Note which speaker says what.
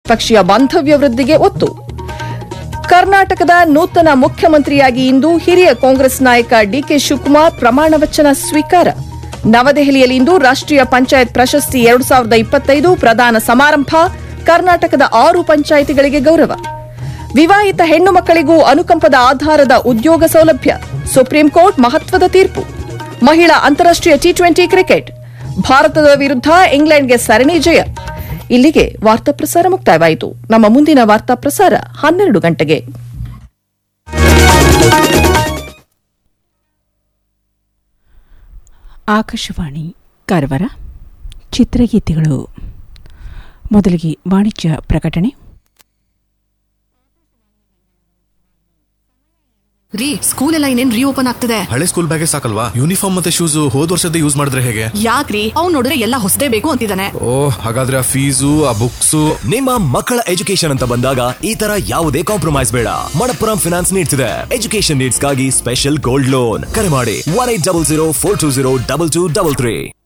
Speaker 1: ದ್ವಿಪಕ್ಷೀಯ ಬಾಂಧವ್ಯ ವೃದ್ಧಿಗೆ ಒತ್ತು ಕರ್ನಾಟಕದ ನೂತನ ಮುಖ್ಯಮಂತ್ರಿಯಾಗಿ ಇಂದು ಹಿರಿಯ ಕಾಂಗ್ರೆಸ್ ನಾಯಕ ಡಿಕೆ ಶಿವಕುಮಾರ್ ಪ್ರಮಾಣ ವಚನ ಸ್ವೀಕಾರ ನವದೆಹಲಿಯಲ್ಲಿಂದು ರಾಷ್ಟ್ರೀಯ ಪಂಚಾಯತ್ ಪ್ರಶಸ್ತಿ ಎರಡು ಸಾವಿರದ ಇಪ್ಪತ್ತೈದು ಪ್ರದಾನ ಸಮಾರಂಭ ಕರ್ನಾಟಕದ ಆರು ಪಂಚಾಯಿತಿಗಳಿಗೆ ಗೌರವ ವಿವಾಹಿತ ಹೆಣ್ಣು ಮಕ್ಕಳಿಗೂ ಅನುಕಂಪದ ಆಧಾರದ ಉದ್ಯೋಗ ಸೌಲಭ್ಯ ಸುಪ್ರೀಂ ಕೋರ್ಟ್ ಮಹತ್ವದ ತೀರ್ಪು ಮಹಿಳಾ ಅಂತಾರಾಷ್ಟೀಯ ಟಿ ಟ್ವೆಂಟಿ ಕ್ರಿಕೆಟ್ ಭಾರತದ ವಿರುದ್ಧ ಇಂಗ್ಲೆಂಡ್ಗೆ ಸರಣಿ ಜಯ ಇಲ್ಲಿಗೆ ವಾರ್ತಾ ಪ್ರಸಾರ ಮುಕ್ತಾಯವಾಯಿತು ನಮ್ಮ ಮುಂದಿನ ವಾರ್ತಾ ಪ್ರಸಾರ ಹನ್ನೆರಡು ಗಂಟೆಗೆ
Speaker 2: ಆಕಾಶವಾಣಿ ಕಾರವಾರ ಚಿತ್ರಗೀತೆಗಳು ಮೊದಲಿಗೆ ವಾಣಿಜ್ಯ ಪ್ರಕಟಣೆ
Speaker 3: ರೀ ಸ್ಕೂಲ್ ಎಲ್ಲ ಇನ್ನೇನ್ ರೀಓಪನ್ ಆಗ್ತದೆ
Speaker 4: ಹಳೆ ಸ್ಕೂಲ್ ಬ್ಯಾಗೆ ಸಾಕಲ್ವಾ ಯೂನಿಫಾರ್ಮ್ ಮತ್ತೆ ಶೂಸ್ ಹೋದ್ ವರ್ಷದ ಯೂಸ್ ಮಾಡಿದ್ರೆ ಹೇಗೆ
Speaker 3: ಯಾಕ್ರಿ ಅವ್ನ್ ನೋಡಿದ್ರೆ ಎಲ್ಲ ಹೊಸದೇ ಬೇಕು ಅಂತಿದ್ದಾನೆ
Speaker 4: ಓ ಹಾಗಾದ್ರೆ ಆ ಫೀಸು ಆ ಬುಕ್ಸು
Speaker 5: ನಿಮ್ಮ ಮಕ್ಕಳ ಎಜುಕೇಶನ್ ಅಂತ ಬಂದಾಗ ಈ ತರ ಯಾವುದೇ ಕಾಂಪ್ರಮೈಸ್ ಬೇಡ ಮಣಪ್ಪುರಂ ಫಿನಾನ್ಸ್ ನೀಡ್ತಿದೆ ಎಜುಕೇಶನ್ ನೀಡ್ಸ್ಗಾಗಿ ಸ್ಪೆಷಲ್ ಗೋಲ್ಡ್ ಲೋನ್ ಕರೆ ಮಾಡಿ one eight double zero four two zero double two double three